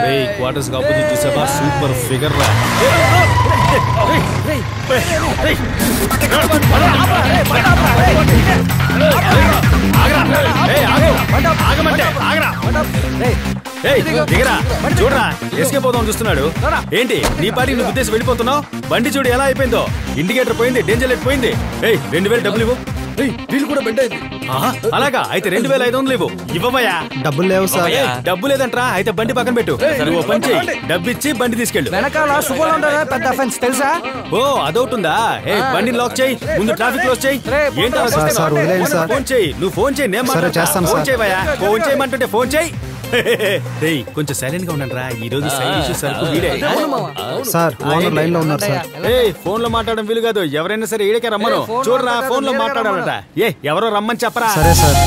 ఏయ్ quarters opposite చూసావా super figure రా ఏయ్ దిగరా చూడరా ఎస్కేప్ అవుదాం చూస్తున్నాడు ఏంటి నీ పాటి నువ్వు ఉద్దేశం వెళ్ళిపోతున్నావు బండి చూడు ఎలా అయిపోయిందో ఇండికేటర్ పోయింది డేంజర్ లైట్ పోయింది ఏయ్ రెండు వేలు డబ్బులు ఇవ్వు వీళ్ళు కూడా బెండ్ అయింది ఆహా, అలాగా అయితే రెండు వేల ఐదు వందలు ఇవ్వు ఇవ్వబోయా డబ్బులు లేవు సార్ ఏయ్, డబ్బు లేదంట్రా అయితే బండి పక్కన పెట్టు నువ్వు ఓ పని చెయ్యి డబ్బు ఇచ్చి బండి తీసుకెళ్ళు వెనకాల శుభ్రం ఉంటుందా పెద్ద అఫెన్స్ తెలుసా ఓ అదొకటుందా ఏ బండి లాక్ చేయి ముందు ట్రాఫిక్ క్లోజ్ చేయి రే, ఏంటి అలా సార్, చూస్తున్నావ్? సార్, వదిలేయండి సార్. ఫోన్ చేయి నువ్వు ఫోన్ చేయి నేను సరే, మాట్లాడతా. చేస్తాను ఫోన్ సార్. చేయవయ్యా ఫోన్ చేయమంటుంటే ఫోన్ చేయి రేయ్ కొంచెం సైలెంట్ గా ఉండండి రా ఈ రోజు సైడ్ ఇష్యూ సరుకు వీడే సార్ ఓనర్ లైన్ లో ఉన్నారు సార్ ఏయ్ ఫోన్ లో మాట్లాడడం వీలు కాదు ఎవరైనా సరే ఈడకే రమ్మను ఏ, ఫోన్ చూడరా మాట్లాడదు, ఫోన్ లో ఈడకే మాట్లాడాలట ఏ ఎవరో రమ్మని చెప్పరా సరే సార్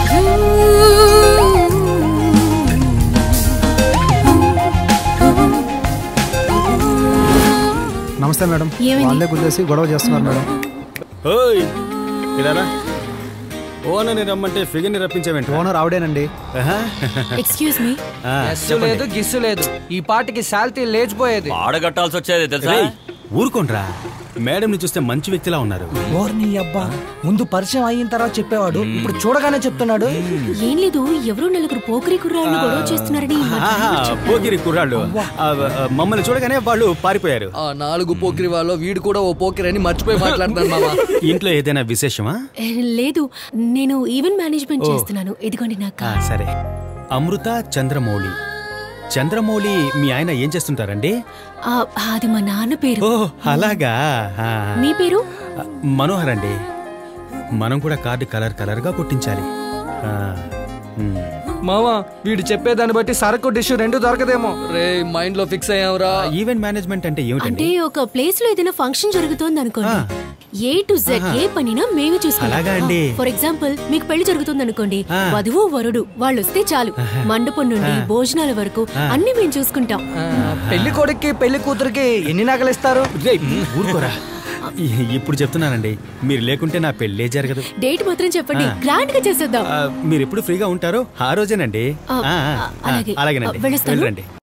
నమస్తే మేడం ఏమైంది? వాళ్ళే గుద్దేసి గొడవ చేస్తున్నారు మేడం ఓయ్ ఇలారా ఓనని రమ్మంటే ఫిగర్ ని రప్పించేవేంటి ఓనర్ ఆవిడేనండి ఎక్స్క్యూజ్ మీ ఎస్సు లేదు గిస్సు లేదు ఈ పాటికి శాల్తీ లేచిపోయేది ఆడగట్టాల్సి వచ్చేది తెలుసా ఊరుకోండ్రా మేడం ని చూస్తే మంచి వ్యక్తిలా ఉన్నారు ఓర్ని అబ్బా ముందు పరిచయం అయిన తర్వాత చెప్పేవాడు ఇప్పుడు చూడగానే చెప్తున్నాడు ఏం లేదు ఎవరో నలుగురు పోకరి కుర్రాళ్ళు గొడవ చేస్తున్నారని ఈ మధ్య ఆహా, పోకిరి కుర్రాళ్ళు ఆ, ఆ, మమ్మల్ని చూడగానే వాళ్ళు పారిపోయారు ఆ నాలుగు పోకిరి వాళ్ళు వీడు కూడా ఓ పోకిరి అని మర్చిపోయి మాట్లాడుతున్నాను మామ ఇంట్లో ఏదైనా విశేషమా ఏ, లేదు నేను ఈవెంట్ మేనేజ్మెంట్ చేస్తున్నాను ఇదిగోండి నా ఆ, కార్ సరే అమృత చంద్రమౌళి చంద్రమౌళి మీ ఆయన ఏం చేస్తుంటారండి ఆ, అది మా నాన్న పేరు ఓ అలాగా ఆ. మీ పేరు ఆ, మనోహర్ అండి మనం కూడా కార్డు కలర్ కలర్ గా కొట్టించాలి ఆ, ఉమ్. మామా వీడు చెప్పేదాన్ని బట్టి సరకు డిష్ రెండు దొరకదేమో రే మైండ్ లో ఫిక్స్ అయ్యావురా ఆ, ఈవెంట్ మేనేజ్మెంట్ అంటే ఏమిటండి అంటే ఒక ప్లేస్ లో ఏదైనా ఫంక్షన్ జరుగుతోంది అనుకోండి ఏ టు జెడ్ ఏ పనినా మేమే అలాగా అండి. చూసుకుంటాం ఫర్ ఎగ్జాంపుల్ మీకు పెళ్లి జరుగుతుంది అనుకోండి ఆ. వధువు వరుడు వాళ్ళు వస్తే చాలు మండపం నుండి భోజనాల వరకు అన్ని మేము చూసుకుంటాం ఆ, పెళ్లి కొడుక్కి పెళ్లి కూతురికి ఎన్ని నగలు ఇస్తారు రేయ్, ఊరుకోరా ఇ- ఇప్పుడు చెప్తున్నానండి మీరు లేకుంటే నా పెళ్ళే జరగదు డేట్ మాత్రం చెప్పండి గ్రాండ్ గా చేసేద్దాం ఆ, మీరు ఎప్పుడు ఫ్రీగా ఉంటారో ఆ రోజేనండి ఆ, ఆ, ఆ, అలాగే. అలాగేనండి ఆ, వెళ్ళొస్తాను. వెళ్ళండి